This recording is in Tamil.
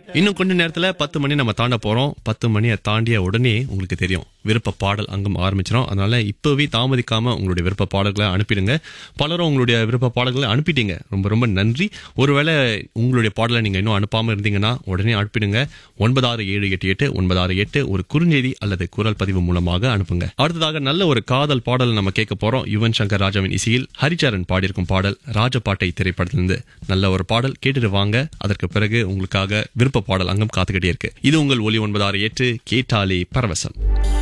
இன்னும் கொஞ்ச நேரத்துல பத்து மணி நம்ம தாண்ட போறோம் பத்து மணியை தாண்டிய உடனே உங்களுக்கு தெரியும் விருப்ப பாடல் அங்கம் ஆரம்பிச்சிடும் அதனால இப்பவே தாமதிக்காம உங்களுடைய விருப்ப பாடல்களை அனுப்பிடுங்க பலரும் உங்களுடைய விருப்ப பாடல்களை அனுப்பிட்டீங்க ரொம்ப ரொம்ப நன்றி ஒருவேளை உங்களுடைய பாடலை நீங்க இன்னும் அனுப்பாம இருந்தீங்கன்னா உடனே அனுப்பிடுங்க ஒன்பதாறு ஏழு எட்டு எட்டு ஒன்பதாறு எட்டு ஒரு குறுஞ்செய்தி அல்லது குரல் பதிவு மூலமாக அனுப்புங்க அடுத்ததாக நல்ல ஒரு காதல் பாடல் நம்ம கேட்க போறோம் யுவன் சங்கர் ராஜாவின் இசையில் ஹரிச்சரன் பாடியிருக்கும் பாடல் ராஜபாட்டை திரைப்படத்திலிருந்து நல்ல ஒரு பாடல் கேட்டுட்டு வாங்க அதற்கு பிறகு உங்களுக்காக விருப்ப பாடல் அங்கம் காத்துக்கிட்டே இருக்கு இது உங்கள் ஒலி ஒன்பதாறு எட்டு கேட்டாலே பரவசம்